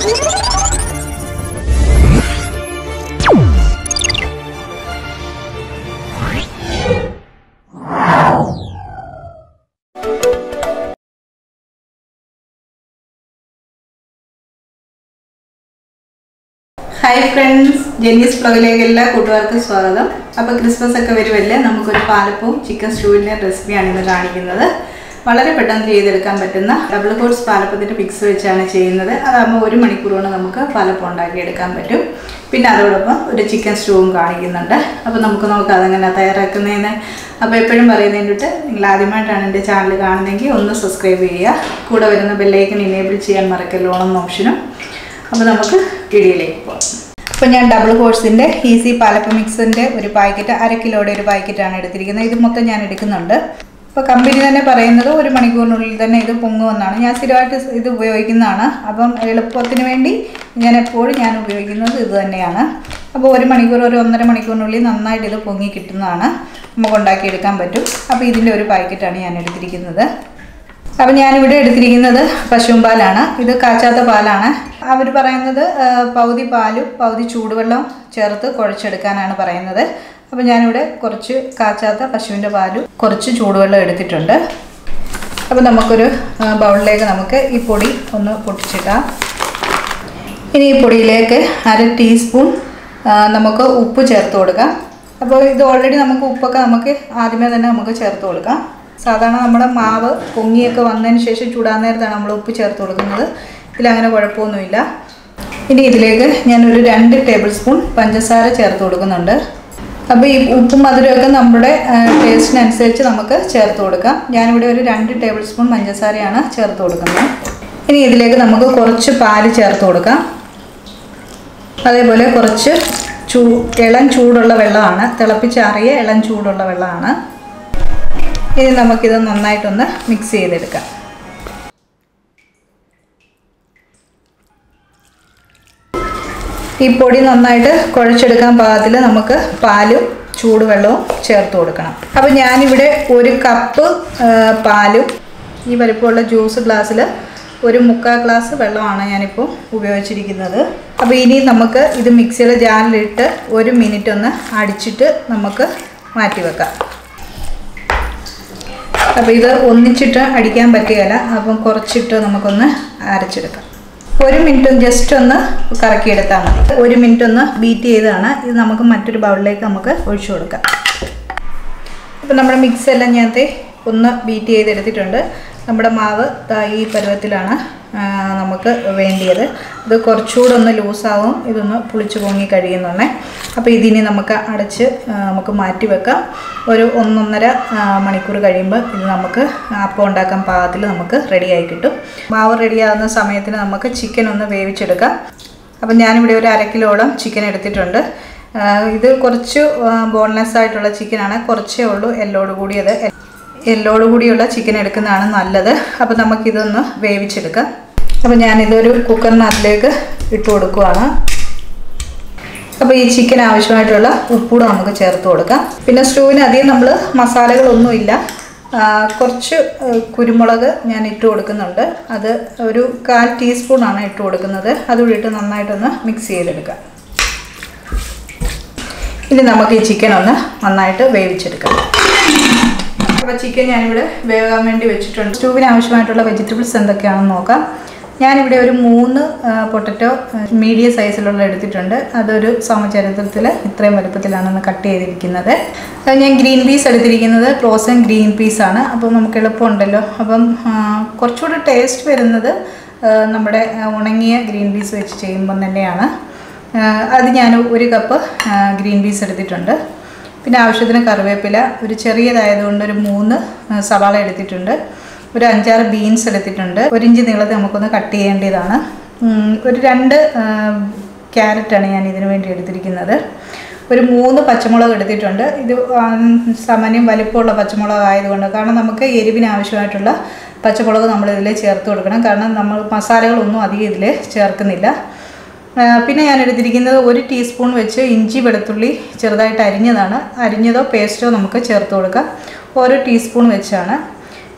hi friends ജെന്നീസ് പ്ലഗിലേക്ക് എല്ലാ കൂട്ടുകാർക്കും സ്വാഗതം അപ്പോൾ ക്രിസ്മസ് ഒക്കെ വരുമല്ലേ നമുക്കൊരു പാലപ്പവും ചിക്കൻ സ്റ്റൂവിൻ്റെ റെസിപ്പിയാണ് ഇന്ന് കാണിക്കുന്നത് വളരെ പെട്ടെന്ന് ചെയ്തെടുക്കാൻ പറ്റുന്ന ഡബിൾ കോഴ്സ് പാലപ്പത്തിൻ്റെ മിക്സ് വെച്ചാണ് ചെയ്യുന്നത് അതാകുമ്പോൾ ഒരു മണിക്കൂർ കൊണ്ട് നമുക്ക് പാലപ്പം ഉണ്ടാക്കിയെടുക്കാൻ പറ്റും പിന്നെ അതോടൊപ്പം ഒരു ചിക്കൻ സ്റ്റൂവും കാണിക്കുന്നുണ്ട് അപ്പോൾ നമുക്ക് നോക്കാം അതെങ്ങനെ തയ്യാറാക്കുന്നതെന്ന് അപ്പോൾ എപ്പോഴും പറയുന്നതിന് തൊട്ട് നിങ്ങൾ ആദ്യമായിട്ടാണ് എൻ്റെ ചാനൽ കാണുന്നതെങ്കിൽ ഒന്ന് സബ്സ്ക്രൈബ് ചെയ്യുക കൂടെ വരുന്ന ബെല്ലൈക്കൺ ഇനേബിൾ ചെയ്യാൻ മറക്കല്ലോ ഓണം ഓപ്ഷനും അപ്പോൾ നമുക്ക് വീഡിയോയിലേക്ക് പോകാം അപ്പോൾ ഞാൻ ഡബിൾ കോഴ്സിൻ്റെ ഈസി പാലപ്പ മിക്സിൻ്റെ ഒരു പാക്കറ്റ് അര കിലോയുടെ ഒരു പാക്കറ്റാണ് എടുത്തിരിക്കുന്നത് ഇത് മൊത്തം ഞാൻ എടുക്കുന്നുണ്ട് അപ്പോൾ കമ്പനി തന്നെ പറയുന്നത് ഒരു മണിക്കൂറിനുള്ളിൽ തന്നെ ഇത് പൊങ്ങുമെന്നാണ് ഞാൻ സ്ഥിരമായിട്ട് ഇത് ഉപയോഗിക്കുന്നതാണ് അപ്പം എളുപ്പത്തിന് വേണ്ടി ഞാൻ എപ്പോഴും ഞാൻ ഉപയോഗിക്കുന്നത് ഇത് തന്നെയാണ് അപ്പോൾ ഒരു മണിക്കൂർ ഒരു ഒന്നര മണിക്കൂറിനുള്ളിൽ നന്നായിട്ട് ഇത് പൊങ്ങി കിട്ടുന്നതാണ് നമുക്ക് ഉണ്ടാക്കിയെടുക്കാൻ പറ്റും അപ്പോൾ ഇതിൻ്റെ ഒരു പാക്കറ്റാണ് ഞാൻ എടുത്തിരിക്കുന്നത് അപ്പം ഞാനിവിടെ എടുത്തിരിക്കുന്നത് പശുവും പാലാണ് ഇത് കാച്ചാത്ത പാലാണ് അവർ പറയുന്നത് ആ, പകുതി പാലും പകുതി ചൂടുവെള്ളം ചേർത്ത് കുഴച്ചെടുക്കാനാണ് പറയുന്നത് അപ്പം ഞാനിവിടെ കുറച്ച് കാച്ചാത്ത പശുവിൻ്റെ പാലും കുറച്ച് ചൂടുവെള്ളം എടുത്തിട്ടുണ്ട് അപ്പം നമുക്കൊരു ആ, ബൗളിലേക്ക് നമുക്ക് ഈ പൊടി ഒന്ന് പൊട്ടിച്ചിടാം ഇനി ഈ പൊടിയിലേക്ക് അര ടീസ്പൂൺ ആ, നമുക്ക് ഉപ്പ് ചേർത്ത് കൊടുക്കാം അപ്പോൾ ഇത് ഓൾറെഡി നമുക്ക് ഉപ്പൊക്കെ നമുക്ക് ആദ്യമേ തന്നെ നമുക്ക് ചേർത്ത് കൊടുക്കാം സാധാരണ നമ്മുടെ മാവ് പൊങ്ങിയൊക്കെ വന്നതിന് ശേഷം ചൂടാൻ നേരത്താണ് നമ്മൾ ഉപ്പ് ചേർത്ത് കൊടുക്കുന്നത് ഇതിലങ്ങനെ കുഴപ്പമൊന്നുമില്ല ഇനി ഇതിലേക്ക് ഞാനൊരു രണ്ട് ടേബിൾ സ്പൂൺ പഞ്ചസാര ചേർത്ത് കൊടുക്കുന്നുണ്ട് അപ്പോൾ ഈ ഉപ്പും മധുരമൊക്കെ നമ്മുടെ ആ, ടേസ്റ്റിനനുസരിച്ച് നമുക്ക് ചേർത്ത് കൊടുക്കാം ഞാനിവിടെ ഒരു രണ്ട് ടേബിൾ സ്പൂൺ പഞ്ചസാരയാണ് ചേർത്ത് കൊടുക്കുന്നത് ഇനി ഇതിലേക്ക് നമുക്ക് കുറച്ച് പാല് ചേർത്ത് കൊടുക്കാം അതേപോലെ കുറച്ച് ചൂ ഇളം ചൂടുള്ള വെള്ളമാണ് തിളപ്പിച്ചാറിയ ഇളം ചൂടുള്ള വെള്ളമാണ് ഇനി നമുക്കിത് നന്നായിട്ടൊന്ന് മിക്സ് ചെയ്തെടുക്കാം ഈ പൊടി നന്നായിട്ട് കുഴച്ചെടുക്കാൻ പാകത്തിൽ നമുക്ക് പാലും ചൂടുവെള്ളവും ചേർത്ത് കൊടുക്കണം അപ്പോൾ ഞാനിവിടെ ഒരു കപ്പ് ആ, പാലും ഈ വലിപ്പമുള്ള ജ്യൂസ് ഗ്ലാസ്സിൽ ഒരു മുക്കാൽ ഗ്ലാസ് വെള്ളമാണ് ഞാനിപ്പോൾ ഉപയോഗിച്ചിരിക്കുന്നത് അപ്പോൾ ഇനി നമുക്ക് ഇത് മിക്സിയുടെ ജാറിലിട്ട് ഒരു മിനിറ്റ് ഒന്ന് അടിച്ചിട്ട് നമുക്ക് മാറ്റി വെക്കാം അപ്പോൾ ഇത് ഒന്നിച്ചിട്ട് അടിക്കാൻ പറ്റുകയില്ല അപ്പം കുറച്ചിട്ട് നമുക്കൊന്ന് അരച്ചെടുക്കാം ഒരു മിനിറ്റ് ജസ്റ്റ് ഒന്ന് കറക്കിയെടുത്താൽ മതി ഒരു മിനിറ്റ് ഒന്ന് ബീറ്റ് ചെയ്താണ് ഇത് നമുക്ക് മറ്റൊരു ബൗളിലേക്ക് നമുക്ക് ഒഴിച്ചു കൊടുക്കാം ഇപ്പം നമ്മുടെ മിക്സ് എല്ലാം ഞാനത്തെ ഒന്ന് ബീറ്റ് ചെയ്തെടുത്തിട്ടുണ്ട് നമ്മുടെ മാവ് ദാ ഈ പരുവത്തിലാണ് ആ, നമുക്ക് വേണ്ടിയത് ഇത് കുറച്ചുകൂടെ ഒന്ന് ലൂസാവും ഇതൊന്ന് പുളിച്ച് പൊങ്ങി കഴിയുന്നുണ്ടേ അപ്പോൾ ഇതിനി നമുക്ക് അടച്ച് ആ, നമുക്ക് മാറ്റി വെക്കാം ഒരു ഒന്നൊന്നര ആ, മണിക്കൂർ കഴിയുമ്പോൾ ഇത് നമുക്ക് അപ്പം ഉണ്ടാക്കാൻ പാകത്തിൽ നമുക്ക് റെഡിയായി കിട്ടും മാവ് റെഡിയാകുന്ന സമയത്തിന് നമുക്ക് ചിക്കൻ ഒന്ന് വേവിച്ചെടുക്കാം അപ്പം ഞാനിവിടെ ഒരു അര കിലോളം ചിക്കൻ എടുത്തിട്ടുണ്ട് ആ, ഇത് കുറച്ച് ബോൺലെസ് ആയിട്ടുള്ള ചിക്കനാണ് കുറച്ചേ ഉള്ളൂ എല്ലോട് കൂടിയത് എല്ലോട് കൂടിയുള്ള ചിക്കൻ എടുക്കുന്നതാണ് നല്ലത് അപ്പോൾ നമുക്കിതൊന്ന് വേവിച്ചെടുക്കാം അപ്പോൾ ഞാനിതൊരു കുക്കറിനകത്തിലേക്ക് ഇട്ട് കൊടുക്കുവാണ് അപ്പോൾ ഈ ചിക്കൻ ആവശ്യമായിട്ടുള്ള ഉപ്പൂടെ നമുക്ക് ചേർത്ത് കൊടുക്കാം പിന്നെ സ്റ്റൂവിന് അധികം നമ്മൾ മസാലകളൊന്നുമില്ല ആ, കുറച്ച് ആ, കുരുമുളക് ഞാൻ ഇട്ട് കൊടുക്കുന്നുണ്ട് അത് ഒരു കാൽ ടീസ്പൂണാണ് ഇട്ട് കൊടുക്കുന്നത് അതുകൂടി ഇട്ട് നന്നായിട്ടൊന്ന് മിക്സ് ചെയ്തെടുക്കാം ഇനി നമുക്ക് ഈ ചിക്കൻ ഒന്ന് നന്നായിട്ട് വേവിച്ചെടുക്കാം അപ്പോൾ ചിക്കൻ ഞാനിവിടെ വേകാൻ വേണ്ടി വെച്ചിട്ടുണ്ട് സ്റ്റൂവിന് ആവശ്യമായിട്ടുള്ള വെജിറ്റബിൾസ് എന്തൊക്കെയാണെന്ന് നോക്കാം ഞാനിവിടെ ഒരു മൂന്ന് പൊട്ടറ്റോ മീഡിയം സൈസിലുള്ള എടുത്തിട്ടുണ്ട് അതൊരു സമചരിത്രത്തിൽ ഇത്രയും വലുപ്പത്തിലാണ് കട്ട് ചെയ്തിരിക്കുന്നത് അത് ഞാൻ ഗ്രീൻ പീസ് എടുത്തിരിക്കുന്നത് ഫ്രോസൺ ഗ്രീൻ പീസാണ് അപ്പോൾ നമുക്ക് എളുപ്പമുണ്ടല്ലോ അപ്പം ആ, കുറച്ചുകൂടി ടേസ്റ്റ് വരുന്നത് ആ, നമ്മുടെ ആ, ഉണങ്ങിയ ഗ്രീൻ പീസ് വെച്ച് ചെയ്യുമ്പം തന്നെയാണ് ആ, അത് ഞാൻ ഒരു കപ്പ് ആ, ഗ്രീൻ പീസ് എടുത്തിട്ടുണ്ട് പിന്നെ ആവശ്യത്തിന് കറിവേപ്പില ഒരു ചെറിയതായതുകൊണ്ട് ഒരു മൂന്ന് ആ, സവാള എടുത്തിട്ടുണ്ട് ഒരു അഞ്ചാറ് ബീൻസ് എടുത്തിട്ടുണ്ട് ഒരു ഇഞ്ച് നീളത്തിൽ നമുക്കൊന്ന് കട്ട് ചെയ്യേണ്ടതാണ് ഉം, ഒരു രണ്ട് ആ, ക്യാരറ്റാണ് ഞാൻ ഇതിനു വേണ്ടി എടുത്തിരിക്കുന്നത് ഒരു മൂന്ന് പച്ചമുളക് എടുത്തിട്ടുണ്ട് ഇത് ആ, സാമാന്യം വലിപ്പമുള്ള പച്ചമുളക് ആയതുകൊണ്ട് കാരണം നമുക്ക് എരിവിന് ആവശ്യമായിട്ടുള്ള പച്ചമുളക് നമ്മൾ ഇതിൽ ചേർത്ത് കൊടുക്കണം കാരണം നമ്മൾ മസാലകളൊന്നും അധികം ഇതിൽ ചേർക്കുന്നില്ല ആ, പിന്നെ ഞാൻ എടുത്തിരിക്കുന്നത് ഒരു ടീസ്പൂൺ വെച്ച് ഇഞ്ചി വെളുത്തുള്ളി ചെറുതായിട്ട് അരിഞ്ഞതാണ് അരിഞ്ഞതോ പേസ്റ്റോ നമുക്ക് ചേർത്ത് കൊടുക്കാം ഓരോ ടീസ്പൂൺ വെച്ചാണ്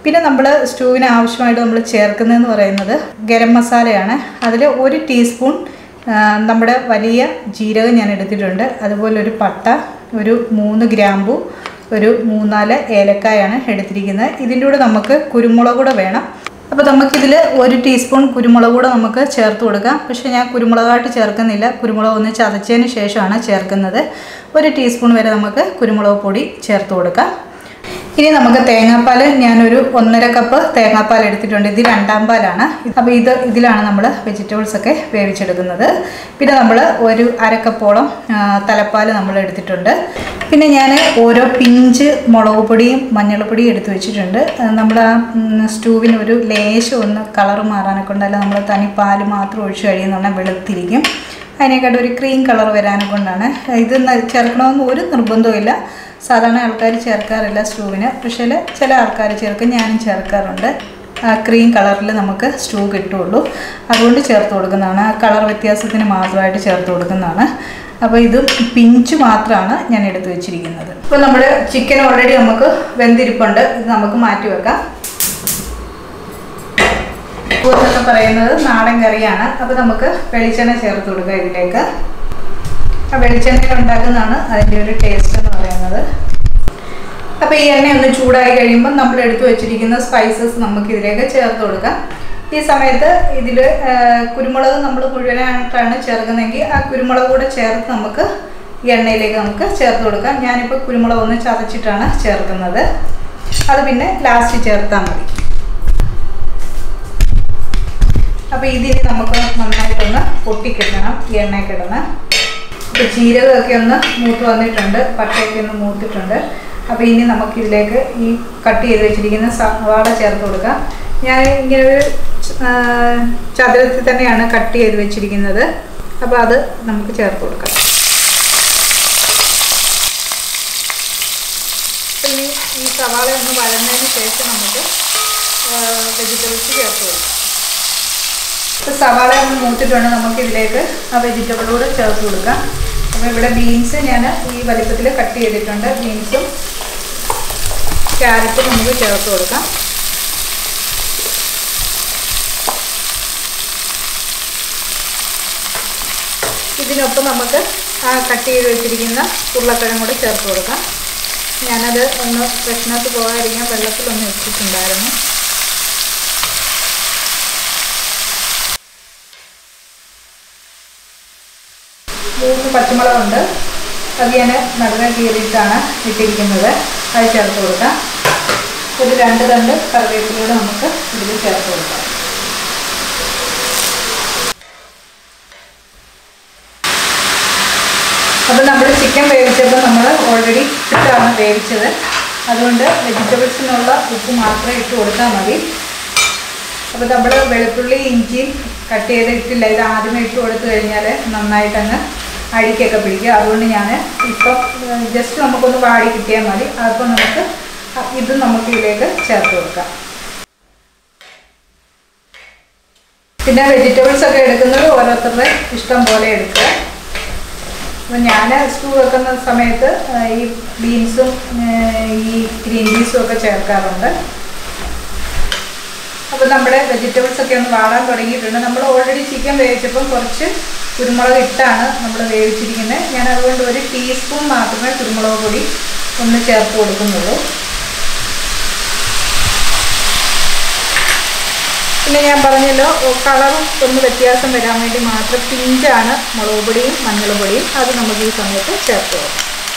പിന്നെ നമ്മൾ സ്റ്റൂവിന് ആവശ്യമായിട്ട് നമ്മൾ ചേർക്കുന്നതെന്ന് പറയുന്നത് ഗരം മസാലയാണ് അതിൽ ഒരു ടീസ്പൂൺ ആ, നമ്മുടെ വലിയ ജീരകം ഞാൻ എടുത്തിട്ടുണ്ട് അതുപോലെ ഒരു പട്ട ഒരു മൂന്ന് ഗ്രാമ്പു ഒരു മൂന്നാല് ഏലക്കായാണ് എടുത്തിരിക്കുന്നത് ഇതിൻ്റെ കൂടെ നമുക്ക് കുരുമുളക് കൂടെ വേണം അപ്പോൾ നമുക്കിതിൽ ഒരു ടീസ്പൂൺ കുരുമുളക് കൂടെ നമുക്ക് ചേർത്ത് കൊടുക്കാം പക്ഷേ ഞാൻ കുരുമുളകായിട്ട് ചേർക്കുന്നില്ല കുരുമുളക് ഒന്ന് ചതച്ചതിന് ശേഷമാണ് ചേർക്കുന്നത് ഒരു ടീസ്പൂൺ വരെ നമുക്ക് കുരുമുളക് പൊടി ചേർത്ത് കൊടുക്കാം ഇനി നമുക്ക് തേങ്ങാപ്പാൽ ഞാനൊരു ഒന്നര കപ്പ് തേങ്ങാപ്പാൽ എടുത്തിട്ടുണ്ട് ഇത് രണ്ടാം പാലാണ് അപ്പോൾ ഇത് ഇതിലാണ് നമ്മൾ വെജിറ്റബിൾസ് ഒക്കെ വേവിച്ചെടുക്കുന്നത് പിന്നെ നമ്മൾ ഒരു അരക്കപ്പോളം ആ, തലപ്പാൽ നമ്മൾ എടുത്തിട്ടുണ്ട് പിന്നെ ഞാൻ ഓരോ പിഞ്ച് മുളക് പൊടിയും മഞ്ഞൾപ്പൊടിയും എടുത്ത് വെച്ചിട്ടുണ്ട് നമ്മൾ ആ ഉം, സ്റ്റൂവിന് ഒരു ലേശം ഒന്ന് കളർ മാറാനൊക്കെ ഉണ്ടല്ല നമ്മൾ തനി പാല് മാത്രം ഒഴിച്ച് കഴിയുന്നുണ്ടെങ്കിൽ വെളുത്തിരിക്കും അതിനെക്കാട്ടും ഒരു ക്രീം കളർ വരാനെ കൊണ്ടാണ് ഇത് ന- ചേർക്കണമെന്ന് ഒരു നിർബന്ധവുമില്ല സാധാരണ ആൾക്കാർ ചേർക്കാറില്ല സ്റ്റൂവിന് പക്ഷേ ചില ആൾക്കാർ ചേർക്കും ഞാനും ചേർക്കാറുണ്ട് ആ ക്രീം കളറിൽ നമുക്ക് സ്റ്റൂ കിട്ടുള്ളൂ അതുകൊണ്ട് ചേർത്ത് കൊടുക്കുന്നതാണ് ആ കളർ വ്യത്യാസത്തിന് മാത്രമായിട്ട് ചേർത്ത് കൊടുക്കുന്നതാണ് അപ്പോൾ ഇത് പിഞ്ച് മാത്രമാണ് ഞാൻ എടുത്തു വെച്ചിരിക്കുന്നത് ഇപ്പോൾ നമ്മൾ ചിക്കൻ ഓൾറെഡി നമുക്ക് വെന്തിരിപ്പുണ്ട് ഇത് നമുക്ക് മാറ്റി വെക്കാം എന്നൊക്കെ പറയുന്നത് നാടൻ കറിയാണ് അപ്പോൾ നമുക്ക് വെളിച്ചെണ്ണ ചേർത്ത് കൊടുക്കുക ഇതിലേക്ക് ആ വെളിച്ചെണ്ണയിൽ ഉണ്ടാക്കുന്നതാണ് അതിൻ്റെ ഒരു ടേസ്റ്റ് എന്ന് പറയുന്നത് അപ്പോൾ ഈ എണ്ണ ഒന്ന് ചൂടായി കഴിയുമ്പോൾ നമ്മൾ എടുത്തു വെച്ചിരിക്കുന്ന സ്പൈസസ് നമുക്ക് ഇതിലേക്ക് ചേർത്ത് കൊടുക്കാം ഈ സമയത്ത് ഇതിൽ കുരുമുളക് നമ്മൾ മുഴുവനായിട്ടാണ് ചേർക്കുന്നതെങ്കിൽ ആ കുരുമുളക് കൂടെ ചേർത്ത് നമുക്ക് ഈ എണ്ണയിലേക്ക് നമുക്ക് ചേർത്ത് കൊടുക്കാം ഞാനിപ്പോൾ കുരുമുളക് ഒന്ന് ചതച്ചിട്ടാണ് ചേർക്കുന്നത് അത് പിന്നെ ലാസ്റ്റ് ചേർത്താൽ മതി അപ്പോൾ ഇതിന് നമുക്ക് നന്നായിട്ടൊന്ന് പൊട്ടിക്കിടണം ഈ എണ്ണയിൽ കിടന്ന് ഇപ്പോൾ ജീരകമൊക്കെ ഒന്ന് മൂത്ത് വന്നിട്ടുണ്ട് പട്ടയൊക്കെ ഒന്ന് മൂത്തിട്ടുണ്ട് അപ്പോൾ ഇനി നമുക്കിതിലേക്ക് ഈ കട്ട് ചെയ്ത് വെച്ചിരിക്കുന്ന സവാള ചേർത്ത് കൊടുക്കാം ഞാൻ ഇങ്ങനെ ഒരു ആ, ചതുരത്തിൽ തന്നെയാണ് കട്ട് ചെയ്ത് വെച്ചിരിക്കുന്നത് അപ്പോൾ അത് നമുക്ക് ചേർത്ത് കൊടുക്കാം അപ്പോൾ ഇനി ഈ സവാള ഒന്ന് വഴന്നതിന് ശേഷം നമുക്ക് വെജിറ്റബിൾസ് ചേർത്ത് കൊടുക്കാം ഇപ്പോൾ സവാള ഒന്ന് മൂത്തിട്ടുണ്ട് നമുക്ക് ഇതിലേക്ക് ആ വെജിറ്റബിൾ കൂടെ ചേർത്ത് കൊടുക്കാം അപ്പോൾ ഇവിടെ ബീൻസ് ഞാൻ ഈ വലിപ്പത്തിൽ കട്ട് ചെയ്തിട്ടുണ്ട് ബീൻസും ക്യാരറ്റും നമുക്ക് ചേർത്ത് കൊടുക്കാം ഇതിനൊപ്പം നമുക്ക് ആ കട്ട് ചെയ്ത് വെച്ചിരിക്കുന്ന ഉരുളക്കിഴങ്ങ് കൂടെ ചേർത്ത് കൊടുക്കാം ഞാനത് ഒന്ന് പ്രശ്നത്ത് പോകാതിരിക്കാൻ വെള്ളത്തിലൊന്ന് വെച്ചിട്ടുണ്ടായിരുന്നു മൂന്ന് പച്ചമുളകുണ്ട് അത് ഞാൻ നടുവ കീറിയിട്ടാണ് ഇട്ടിരിക്കുന്നത് അത് ചേർത്ത് കൊടുക്കാം ഒരു രണ്ട് തണ്ട് കറിവേപ്പിലൂടെ നമുക്ക് ഇതിൽ ചേർത്ത് കൊടുക്കാം അപ്പോൾ നമ്മൾ ചിക്കൻ വേവിച്ചപ്പോൾ നമ്മൾ ഓൾറെഡി ഇട്ടാണ് വേവിച്ചത് അതുകൊണ്ട് വെജിറ്റബിൾസിനുള്ള ഉപ്പ് മാത്രമേ ഇട്ട് കൊടുത്താൽ മതി അപ്പോൾ നമ്മൾ വെളുത്തുള്ളി ഇഞ്ചിയും കട്ട് ചെയ്ത് ഇട്ടില്ല ഇത് ആദ്യമേ ഇട്ട് കൊടുത്തു കഴിഞ്ഞാൽ നന്നായിട്ടങ്ങ് അടിക്കൊക്കെ പിടിക്കുക അതുകൊണ്ട് ഞാൻ ഇപ്പം ജസ്റ്റ് നമുക്കൊന്ന് വാടി കിട്ടിയാൽ മതി അപ്പോൾ നമുക്ക് ഇത് നമുക്ക് ഇതിലേക്ക് ചേർത്ത് കൊടുക്കാം പിന്നെ വെജിറ്റബിൾസ് ഒക്കെ എടുക്കുന്നത് ഓരോരുത്തരുടെ ഇഷ്ടം പോലെ എടുക്കുക അപ്പോൾ ഞാൻ സ്റ്റൂ വെക്കുന്ന സമയത്ത് ആ, ഈ ബീൻസും ഈ ഗ്രീൻ പീസും ഒക്കെ ചേർക്കാറുണ്ട് അപ്പോൾ നമ്മുടെ വെജിറ്റബിൾസ് ഒക്കെ ഒന്ന് വാടാൻ തുടങ്ങിയിട്ടുണ്ട് നമ്മൾ ഓൾറെഡി ചിക്കൻ വേവിച്ചപ്പം കുറച്ച് കുരുമുളക് ഇട്ടാണ് നമ്മൾ വേവിച്ചിരിക്കുന്നത് ഞാൻ അതുകൊണ്ട് ഒരു ടീസ്പൂൺ മാത്രമേ കുരുമുളക് പൊടി ഒന്ന് ചേർത്ത് കൊടുക്കുന്നുള്ളൂ പിന്നെ ഞാൻ പറഞ്ഞല്ലോ കളറും ഒന്ന് വ്യത്യാസം വരാൻ വേണ്ടി മാത്രം പിഞ്ചാണ് മുളക് പൊടിയും മഞ്ഞൾ പൊടിയും അത് നമുക്ക് ഈ സമയത്ത് ചേർത്ത് കൊടുക്കാം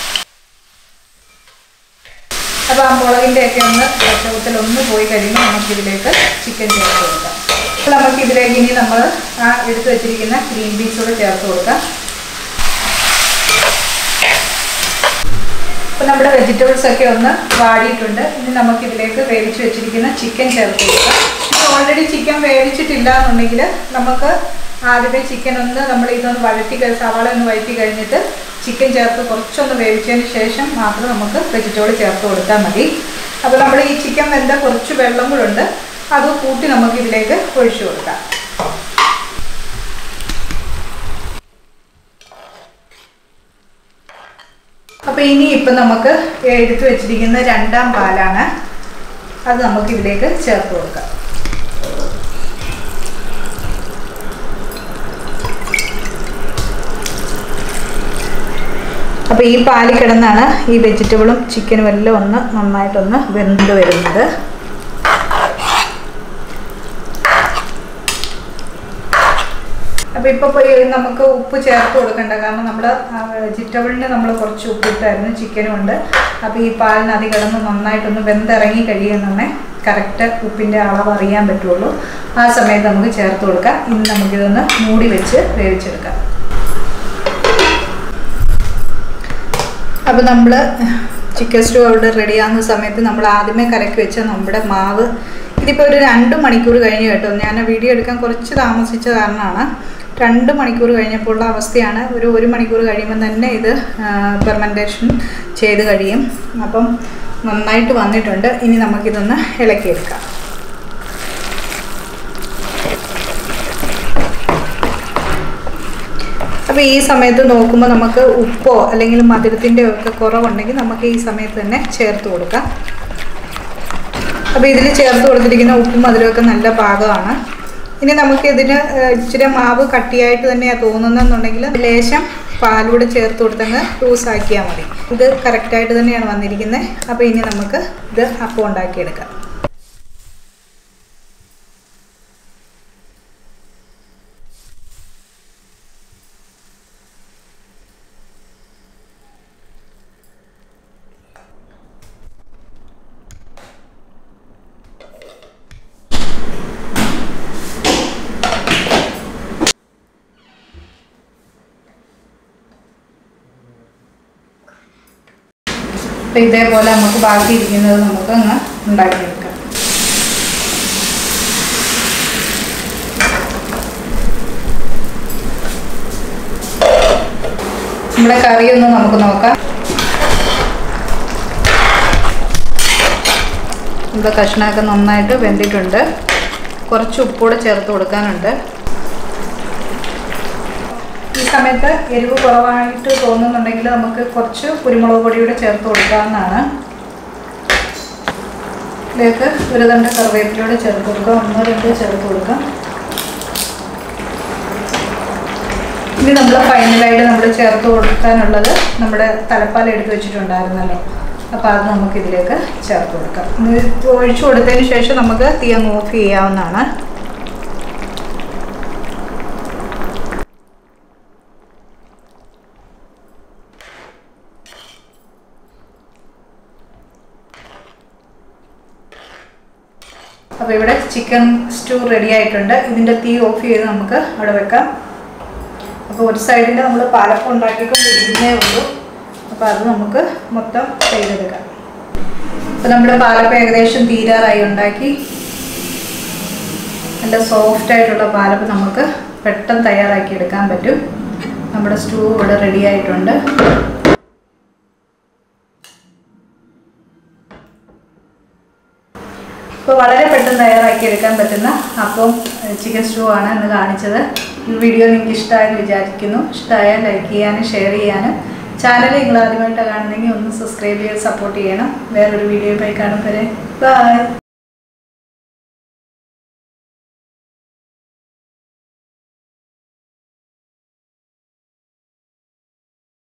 അപ്പോൾ ആ മുളകിൻ്റെ ഒക്കെ ഒന്ന് പച്ചവത്തിൽ ഒന്ന് പോയി കഴിയുമ്പോൾ നമുക്കിതിലേക്ക് ചിക്കൻ ചേർത്ത് കൊടുക്കാം അപ്പോൾ നമുക്ക് ഇതിലേക്ക് ഇനി നമ്മൾ ആ എടുത്തു വെച്ചിരിക്കുന്ന ഗ്രീൻ പീസ് കൂടെ ചേർത്ത് കൊടുക്കാം അപ്പോൾ നമ്മുടെ വെജിറ്റബിൾസ് ഒക്കെ ഒന്ന് വാടിയിട്ടുണ്ട് ഇനി നമുക്ക് ഇതിലേക്ക് വേവിച്ച് വെച്ചിരിക്കുന്ന ചിക്കൻ ചേർത്ത് കൊടുക്കാം ഓൾറെഡി ചിക്കൻ വേവിച്ചിട്ടില്ല എന്നുണ്ടെങ്കിൽ നമുക്ക് ആദ്യമേ ചിക്കൻ ഒന്ന് നമ്മൾ ഇതൊന്ന് വഴറ്റി കഴി സവാള ഒന്ന് വഴറ്റി കഴിഞ്ഞിട്ട് ചിക്കൻ ചേർത്ത് കുറച്ചൊന്ന് വേവിച്ചതിന് ശേഷം മാത്രം നമുക്ക് വെജിറ്റബിൾ ചേർത്ത് കൊടുത്താൽ മതി അപ്പോൾ നമ്മൾ ഈ ചിക്കൻ വെന്ത കുറച്ച് വെള്ളം കൂടെ ഉണ്ട് അത് കൂട്ടി നമുക്ക് ഇതിലേക്ക് ഒഴിച്ചു കൊടുക്കാം അപ്പോൾ ഇനി ഇപ്പം നമുക്ക് എടുത്തു വെച്ചിരിക്കുന്ന രണ്ടാം പാലാണ് അത് നമുക്ക് ഇതിലേക്ക് ചേർത്ത് കൊടുക്കാം അപ്പോൾ ഈ പാല് കിടന്നാണ് ഈ വെജിറ്റബിളും ചിക്കനും എല്ലാം ഒന്ന് നന്നായിട്ടൊന്ന് വെന്ത് വരുന്നത് അപ്പോൾ ഇപ്പോൾ പോയി നമുക്ക് ഉപ്പ് ചേർത്ത് കൊടുക്കണ്ട കാരണം നമ്മൾ വെജിറ്റബിളിന് നമ്മൾ കുറച്ച് ഉപ്പിട്ടായിരുന്നു ചിക്കനും ഉണ്ട് അപ്പോൾ ഈ പാലിന് അതി കിടന്ന് നന്നായിട്ടൊന്ന് വെന്തിറങ്ങി കഴിയുന്നേ കറക്റ്റ് ഉപ്പിൻ്റെ അളവ് അറിയാൻ പറ്റുള്ളൂ ആ സമയത്ത് നമുക്ക് ചേർത്ത് കൊടുക്കാം ഇനി നമുക്കിതൊന്ന് മൂടി വെച്ച് വേവിച്ചെടുക്കാം അപ്പോൾ നമ്മൾ ചിക്കൻ സ്റ്റൂ അവിടെ റെഡിയാകുന്ന സമയത്ത് നമ്മൾ ആദ്യമേ കലക്കി വെച്ച നമ്മുടെ മാവ് ഇതിപ്പോൾ ഒരു രണ്ട് മണിക്കൂർ കഴിഞ്ഞ് കേട്ടോ ഞാൻ വീഡിയോ എടുക്കാൻ കുറച്ച് താമസിച്ച കാരണമാണ് രണ്ട് മണിക്കൂർ കഴിഞ്ഞപ്പോൾ ഉള്ള അവസ്ഥയാണ് ഒരു ഒരു മണിക്കൂർ കഴിയുമ്പോൾ തന്നെ ഇത് പെർമെൻറ്റേഷൻ ചെയ്ത് കഴിയും അപ്പം നന്നായിട്ട് വന്നിട്ടുണ്ട് ഇനി നമുക്കിതൊന്ന് ഇളക്കിയെടുക്കാം അപ്പോൾ ഈ സമയത്ത് നോക്കുമ്പോൾ നമുക്ക് ഉപ്പോ അല്ലെങ്കിൽ മധുരത്തിൻ്റെ ഒക്കെ കുറവുണ്ടെങ്കിൽ നമുക്ക് ഈ സമയത്ത് തന്നെ ചേർത്ത് കൊടുക്കാം അപ്പോൾ ഇതിൽ ചേർത്ത് കൊടുത്തിരിക്കുന്ന ഉപ്പും മധുരമൊക്കെ നല്ല പാകമാണ് ഇനി നമുക്ക് ഇതിന് ഇച്ചിരി മാവ് കട്ടിയായിട്ട് തന്നെയാണ് തോന്നുന്നതെന്നുണ്ടെങ്കിൽ ലേശം പാലൂടെ ചേർത്ത് കൊടുത്തങ്ങ് ലൂസാക്കിയാൽ മതി ഇത് കറക്റ്റായിട്ട് തന്നെയാണ് വന്നിരിക്കുന്നത് അപ്പോൾ ഇനി നമുക്ക് ഇത് അപ്പം ഉണ്ടാക്കിയെടുക്കാം അപ്പം ഇതേപോലെ നമുക്ക് ബാക്കി ഇരിക്കുന്നത് നമുക്ക് അങ്ങ് ഉണ്ടാക്കിയെടുക്കാം നമ്മുടെ കറി ഒന്ന് നമുക്ക് നോക്കാം നമ്മുടെ കഷ്ണമൊക്കെ നന്നായിട്ട് വെന്തിട്ടുണ്ട് കുറച്ച് ഉപ്പൂടെ ചേർത്ത് കൊടുക്കാനുണ്ട് ഈ സമയത്ത് എരിവ് കുറവായിട്ട് തോന്നുന്നുണ്ടെങ്കിൽ നമുക്ക് കുറച്ച് കുരുമുളക് പൊടിയൂടെ ചേർത്ത് കൊടുക്കാവുന്നതാണ് ഇതിലേക്ക് ഒരു തണ്ട് കറിവേപ്പിലൂടെ ചേർത്ത് കൊടുക്കാം ഒന്നോ രണ്ടോ ചേർത്ത് കൊടുക്കാം ഇനി നമ്മൾ ഫൈനലായിട്ട് നമ്മൾ ചേർത്ത് കൊടുക്കാനുള്ളത് നമ്മുടെ തലപ്പാൽ എടുത്ത് വെച്ചിട്ടുണ്ടായിരുന്നല്ലോ അപ്പോൾ അത് നമുക്ക് ഇതിലേക്ക് ചേർത്ത് കൊടുക്കാം ഇത് ഒഴിച്ചു കൊടുത്തതിന് ശേഷം നമുക്ക് തീ അങ്ങ് ഓഫ് ചെയ്യാവുന്നതാണ് അപ്പോൾ ഇവിടെ ചിക്കൻ സ്റ്റൂ റെഡി ആയിട്ടുണ്ട് ഇതിൻ്റെ തീ ഓഫ് ചെയ്ത് നമുക്ക് അവിടെ വെക്കാം അപ്പോൾ ഒരു സൈഡിൽ നമ്മൾ പാലപ്പം ഉണ്ടാക്കിക്കൊണ്ടിരിക്കുന്നേ ഉള്ളൂ അപ്പോൾ അത് നമുക്ക് മൊത്തം ചെയ്തെടുക്കാം അപ്പോൾ നമ്മുടെ പാലപ്പം ഏകദേശം തീരാറായി ഉണ്ടാക്കി നല്ല സോഫ്റ്റ് ആയിട്ടുള്ള പാലപ്പം നമുക്ക് പെട്ടെന്ന് തയ്യാറാക്കി എടുക്കാൻ പറ്റും നമ്മുടെ സ്റ്റൂ ഇവിടെ റെഡി ആയിട്ടുണ്ട് ഇപ്പോൾ വളരെ പെട്ടെന്ന് തയ്യാറാക്കി എടുക്കാൻ പറ്റുന്ന അപ്പം ചിക്കൻ സ്റ്റൂ ആണ് ഇന്ന് കാണിച്ചത് ഈ വീഡിയോ നിങ്ങൾക്ക് ഇഷ്ടമായെന്ന് വിചാരിക്കുന്നു ഇഷ്ടമായാൽ ലൈക്ക് ചെയ്യാനും ഷെയർ ചെയ്യാനും ചാനൽ നിങ്ങൾ ആദ്യമായിട്ടാണ് കാണുന്നെങ്കിൽ ഒന്ന് സബ്സ്ക്രൈബ് ചെയ്ത് സപ്പോർട്ട് ചെയ്യണം വേറൊരു വീഡിയോ പോയി കാണും വരെ ബൈ